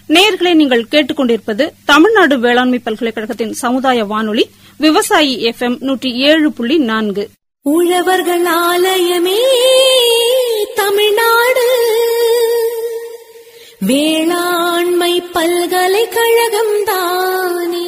நேயர்களே நீங்கள் கேட்டுக்கொண்டிருப்பது தமிழ்நாடு வேளாண்மை பல்கலைக்கழகத்தின் சமுதாய வானொலி விவசாயி எஃப் எம் நூற்றி ஏழு புள்ளி நான்கு உழவர்கள் ஆலயமே தமிழ்நாடு வேளாண்மை பல்கலைக்கழகம் தானே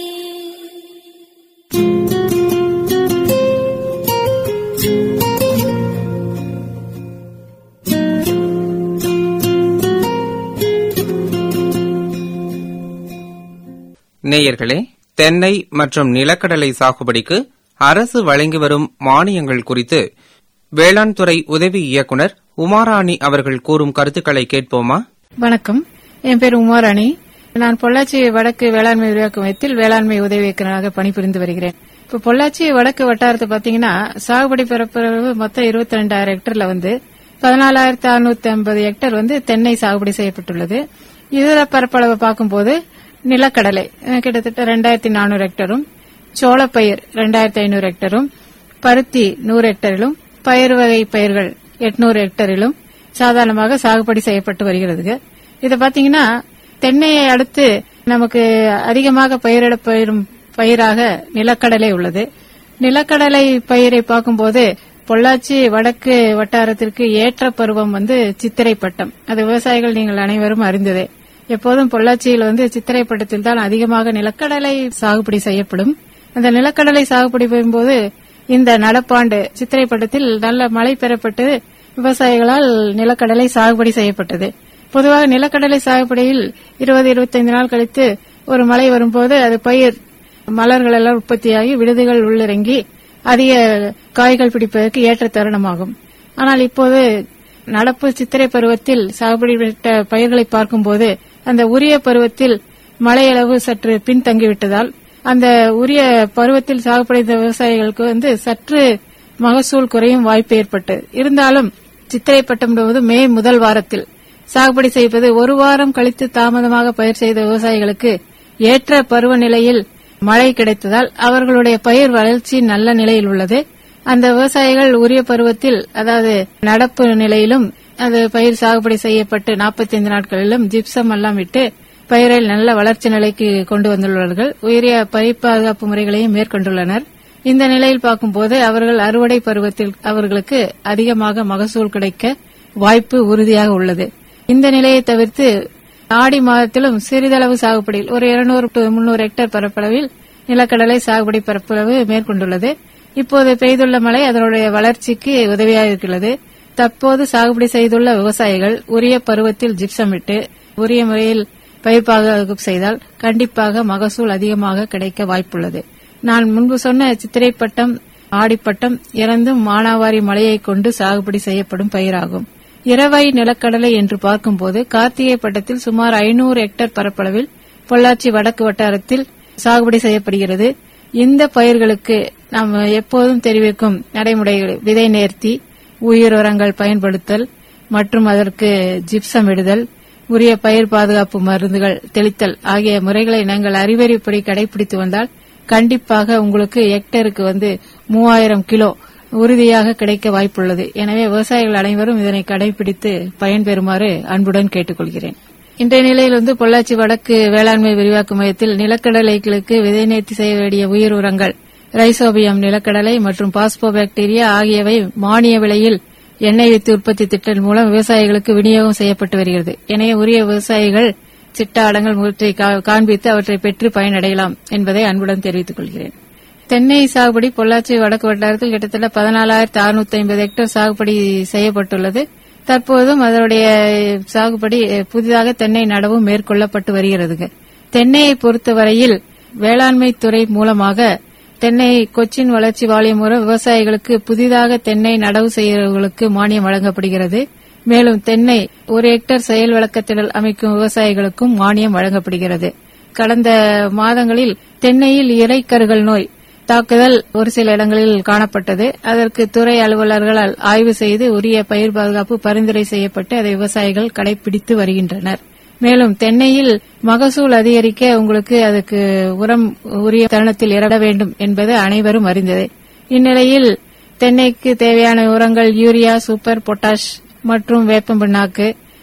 நேயர்களே தென்னை மற்றும் நிலக்கடலை சாகுபடிக்கு அரசு வழங்கி வரும் மானியங்கள் குறித்து வேளாண் துறை உதவி இயக்குனர் உமாராணி அவர்கள் கூறும் கருத்துக்களை கேட்போமா வணக்கம் என் பேர் உமாராணி நான் பொள்ளாச்சி வடக்கு வேளாண்மை விரிவாக்க மையத்தில் வேளாண்மை உதவி இயக்குநராக பணிபுரிந்து வருகிறேன் இப்ப பொள்ளாச்சி வடக்கு வட்டாரத்தை பாத்தீங்கன்னா சாகுபடி பரப்பளவு மொத்தம் இருபத்தி ரெண்டாயிரம் ஹெக்டர்ல வந்து பதினாலாயிரத்தி அறுநூத்தி ஐம்பது ஹெக்டர் வந்து தென்னை சாகுபடி செய்யப்பட்டுள்ளது இதர பரப்பளவை பார்க்கும்போது நிலக்கடலை அஹ், கிட்டத்தட்ட ரெண்டாயிரத்தி நானூறு ஹெக்டரும் சோளப்பயிர் ரெண்டாயிரத்தி ஐநூறு ஹெக்டரும் பருத்தி நூறு ஹெக்டரிலும் பயிர் வகை பயிர்கள் எட்நூறு ஹெக்டரிலும் சாதாரணமாக சாகுபடி செய்யப்பட்டு வருகிறது இத பாத்தீங்கன்னா தென்னையை அடுத்து நமக்கு அதிகமாக பயிரிடப்படும் பயிராக நிலக்கடலை உள்ளது நிலக்கடலை பயிரை பார்க்கும்போது பொள்ளாச்சி வடக்கு வட்டாரத்திற்கு ஏற்ற பருவம் வந்து சித்திரை பட்டம் அது விவசாயிகள் நீங்கள் அனைவரும் அறிந்ததே எப்போதும் பொள்ளாச்சியில் வந்து சித்திரை பட்டத்தில் தான் அதிகமாக நிலக்கடலை சாகுபடி செய்யப்படும் அந்த நிலக்கடலை சாகுபடி பெறும்போது இந்த நடப்பாண்டு சித்திரை பட்டத்தில் நல்ல மழை பெறப்பட்டு விவசாயிகளால் நிலக்கடலை சாகுபடி செய்யப்பட்டது பொதுவாக நிலக்கடலை சாகுபடியில் இருபது இருபத்தைந்து நாள் கழித்து ஒரு மழை வரும்போது அது பயிர் மலர்கள் எல்லாம் உற்பத்தியாகி விடுதிகள் உள்ளிறங்கி அதிக காய்கள் பிடிப்பதற்கு ஏற்ற தருணமாகும் ஆனால் இப்போது நடப்பு சித்திரை பருவத்தில் சாகுபடி விட்ட பயிர்களை பார்க்கும்போது அந்த உரிய பருவத்தில் மழையளவு சற்று பின்தங்கிவிட்டதால் அந்த உரிய பருவத்தில் சாகுபடி செய்த விவசாயிகளுக்கு வந்து சற்று மகசூல் குறையும் வாய்ப்பு ஏற்பட்டது இருந்தாலும் சித்திரை பட்டம் என்பது மே முதல் வாரத்தில் சாகுபடி செய்வது ஒரு வாரம் கழித்து தாமதமாக பயிர் செய்த விவசாயிகளுக்கு ஏற்ற பருவநிலையில் மழை கிடைத்ததால் அவர்களுடைய பயிர் வளர்ச்சி நல்ல நிலையில் உள்ளது அந்த விவசாயிகள் உரிய பருவத்தில் அதாவது நடப்பு நிலையிலும் அது பயிர் சாகுபடி செய்யப்பட்டு 45 நாட்களிலும் ஜிப்சம் எல்லாம் விட்டு பயிரை நல்ல வளர்ச்சி நிலைக்கு கொண்டு வந்துள்ளார்கள் உயரிய பயிர் பாதுகாப்பு முறைகளையும் மேற்கொண்டுள்ளனர் இந்த நிலையில் பார்க்கும்போது அவர்கள் அறுவடை பருவத்தில் அவர்களுக்கு அதிகமாக மகசூல் கிடைக்க வாய்ப்பு உறுதியாக உள்ளது இந்த நிலையை தவிர்த்து ஆடி மாதத்திலும் சிறிதளவு சாகுபடியில் ஒரு 200 டு முன்னூறு ஹெக்டேர் பரப்பளவில் நிலக்கடலை சாகுபடி பரப்பளவு மேற்கொண்டுள்ளது இப்போது பெய்துள்ள மழை அதனுடைய வளர்ச்சிக்கு உதவியாக இருக்கிறது தற்போது சாகுபடி செய்துள்ள விவசாயிகள் உரிய பருவத்தில் ஜிப்சம் விட்டு உரிய முறையில் பயிர் பாதுகாப்பு செய்தால் கண்டிப்பாக மகசூல் அதிகமாக கிடைக்க வாய்ப்புள்ளது நான் முன்பு சொன்ன சித்திரை பட்டம் ஆடிப்பட்டம் இறந்தும் மானாவாரி மழையை கொண்டு சாகுபடி செய்யப்படும் பயிராகும் இரவை நிலக்கடலை என்று பார்க்கும்போது கார்த்திகை பட்டத்தில் சுமார் ஐநூறு ஹெக்டேர் பரப்பளவில் பொள்ளாச்சி வடக்கு வட்டாரத்தில் சாகுபடி செய்யப்படுகிறது இந்த பயிர்களுக்கு நாம் எப்போதும் தெரிவிக்கும் நடைமுறைகள் விதை நேர்த்தி உயிர் உரங்கள் பயன்படுத்தல் மற்றும் அதற்கு ஜிப்சம் இடுதல் உரிய பயிர் பாதுகாப்பு மருந்துகள் தெளித்தல் ஆகிய முறைகளை நாங்கள் அறிவறிப்படி கடைபிடித்து வந்தால் கண்டிப்பாக உங்களுக்கு ஹெக்டருக்கு வந்து மூவாயிரம் கிலோ உறுதியாக கிடைக்க வாய்ப்புள்ளது எனவே விவசாயிகள் அனைவரும் இதனை கடைபிடித்து பயன்பெறுமாறு அன்புடன் கேட்டுக்கொள்கிறேன் இன்றைய நிலையில் வந்து பொள்ளாச்சி வடக்கு வேளாண்மை விரிவாக்க மையத்தில் நிலக்கடலைகளுக்கு விதை நேர்த்தி செய்ய வேண்டிய உயிர் உரங்கள் ரைசோபியம் நிலக்கடலை மற்றும் பாஸ்போபாக்டீரியா ஆகியவை மானிய விலையில் எண்ணெய் வித்து உற்பத்தி திட்டம் மூலம் விவசாயிகளுக்கு விநியோகம் செய்யப்பட்டு வருகிறது எனவே உரிய விவசாயிகள் சிட்ட அடங்கல் முகத்தை காண்பித்து அவற்றை பெற்று பயனடையலாம் என்பதை அன்புடன் தெரிவித்துக் கொள்கிறேன் தென்னை சாகுபடி பொள்ளாச்சி வடக்கு வட்டாரத்தில் கிட்டத்தட்ட பதினாலாயிரத்து அறுநூத்தி ஐம்பது ஹெக்டேர் சாகுபடி செய்யப்பட்டுள்ளது தற்போதும் அதனுடைய சாகுபடி புதிதாக தென்னை நடவும் மேற்கொள்ளப்பட்டு வருகிறதுங்க தென்னையை பொறுத்தவரையில் வேளாண்மை துறை மூலமாக தென்னை கொச்சின் வளர்ச்சி வாரியம் மூலம் விவசாயிகளுக்கு புதிதாக தென்னை நடவு செய்கிறவர்களுக்கு மானியம் வழங்கப்படுகிறது மேலும் தென்னை ஒரு ஹெக்டேர் செயல் விளக்கத்திடல் அமைக்கும் விவசாயிகளுக்கும் மானியம் வழங்கப்படுகிறது கடந்த மாதங்களில் தென்னையில் இலைக்கருகள் நோய் தாக்குதல் ஒரு சில இடங்களில் காணப்பட்டது அதற்கு துறை அலுவலர்களால் ஆய்வு செய்து உரிய பயிர் பாதுகாப்பு பரிந்துரை செய்யப்பட்டு அதை விவசாயிகள் கடைபிடித்து வருகின்றனர் மேலும் தென்னையில் மகசூல் அதிகரிக்க உங்களுக்கு அதுக்கு உரம் உரிய தருணத்தில் இறட வேண்டும் என்பது அனைவரும் அறிந்ததே இந்நிலையில் தென்னைக்கு தேவையான உரங்கள் யூரியா சூப்பர் பொட்டாஷ் மற்றும் வேப்பம் பிண்ணாக்கு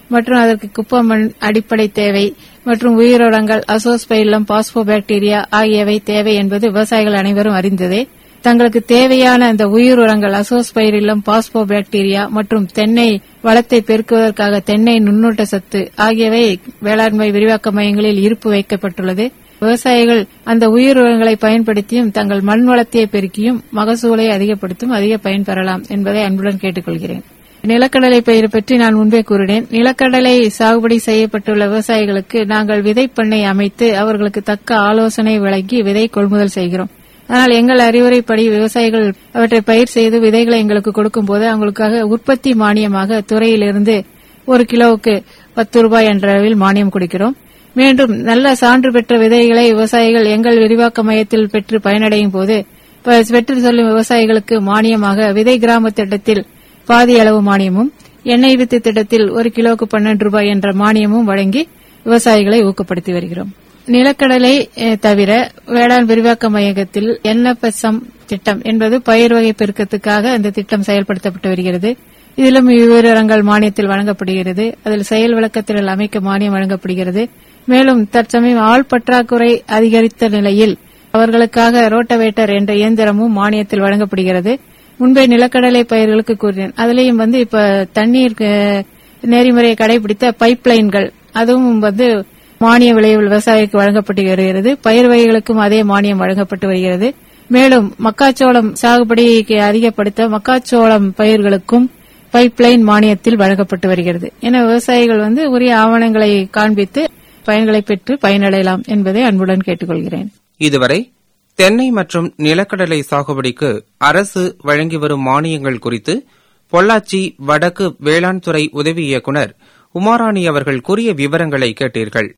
மற்றும் அதற்கு குப்பமண் அடிப்படை தேவை மற்றும் உயிரினங்கள் அசோஸ்பைலம் பாஸ்போபாக்டீரியா ஆகியவை தேவை என்பது விவசாயிகள் அனைவரும் அறிந்ததே தங்களுக்கு தேவையான அந்த உயிர் உரங்கள் அசோஸ்பைரிலம் பாஸ்போபாக்டீரியா மற்றும் தென்னை வளத்தை பெருக்குவதற்காக தென்னை நுண்ணூட்ட சத்து ஆகியவை வேளாண்மை விரிவாக்க மையங்களில் இருப்பு வைக்கப்பட்டுள்ளது விவசாயிகள் அந்த உயிர் உரங்களை பயன்படுத்தியும் தங்கள் மண் வளத்தை பெருக்கியும் மகசூலை அதிகப்படுத்தும் அதிக பயன்பெறலாம் என்பதை அன்புடன் கேட்டுக்கொள்கிறேன் நிலக்கடலை பயிர் பற்றி நான் முன்பே கூறினேன் நிலக்கடலை சாகுபடி செய்யப்பட்டுள்ள விவசாயிகளுக்கு நாங்கள் விதைப்பண்ணை அமைத்து அவர்களுக்கு தக்க ஆலோசனை வழங்கி விதை கொள்முதல் செய்கிறோம் ஆனால் எங்கள் அறிவுரைப்படி விவசாயிகள் அவற்றை பயிர் செய்து விதைகளை எங்களுக்கு கொடுக்கும்போது அவங்களுக்காக உற்பத்தி மானியமாக துறையிலிருந்து ஒரு கிலோவுக்கு பத்து ரூபாய் என்ற அளவில் மானியம் கொடுக்கிறோம் மீண்டும் நல்ல சான்று பெற்ற விதைகளை விவசாயிகள் எங்கள் விரிவாக்க மையத்தில் பெற்று பயனடையும் போது ப- பெற்று செல்லும் விவசாயிகளுக்கு மானியமாக விதை கிராம திட்டத்தில் பாதி அளவு மானியமும் எண்ணெய் வித்து திட்டத்தில் ஒரு கிலோவுக்கு பன்னெண்டு ரூபாய் என்ற மானியமும் வழங்கி விவசாயிகளை ஊக்கப்படுத்தி வருகிறோம் நிலக்கடலை அஹ், தவிர வேளாண் விரிவாக்க மையத்தில் என்எஃப்எஸ்எம் திட்டம் என்பது பயிர் வகை பெருக்கத்துக்காக அந்த திட்டம் செயல்படுத்தப்பட்டு வருகிறது இதிலும் விவரங்கள் மானியத்தில் வழங்கப்படுகிறது அதில் செயல் விளக்கத்திரல் அமைக்க மானியம் வழங்கப்படுகிறது மேலும் தற்சமயம் ஆள் பற்றாக்குறை அதிகரித்த நிலையில் அவர்களுக்காக ரோட்டவேட்டர் என்ற இயந்திரமும் மானியத்தில் வழங்கப்படுகிறது முன்பே நிலக்கடலை பயிர்களுக்கு கூறினேன் அதுலயும் வந்து இப்ப தண்ணீர் அஹ், நெறிமுறையை கடைபிடித்த பைப் லைன்கள் அதுவும் வந்து மானிய விளைவில் விவசாயிக்கு வழங்கப்பட்டு வருகிறது பயிர் வகைகளுக்கும் அதே மானியம் வழங்கப்பட்டு வருகிறது மேலும் மக்காச்சோளம் சாகுபடிக்கு அதிகப்படுத்த மக்காச்சோளம் பயிர்களுக்கும் பைப்லைன் மானியத்தில் வழங்கப்பட்டு வருகிறது என விவசாயிகள் வந்து உரிய ஆவணங்களை காண்பித்து பயன்களை பெற்று பயனடையலாம் என்பதை அன்புடன் கேட்டுக்கொள்கிறேன் இதுவரை தென்னை மற்றும் நிலக்கடலை சாகுபடிக்கு அரசு வழங்கி வரும் மானியங்கள் குறித்து பொள்ளாச்சி வடக்கு வேளாண் துறை உதவி இயக்குநர் உமாராணி அவர்கள் கூறிய விவரங்களை கேட்டீர்கள்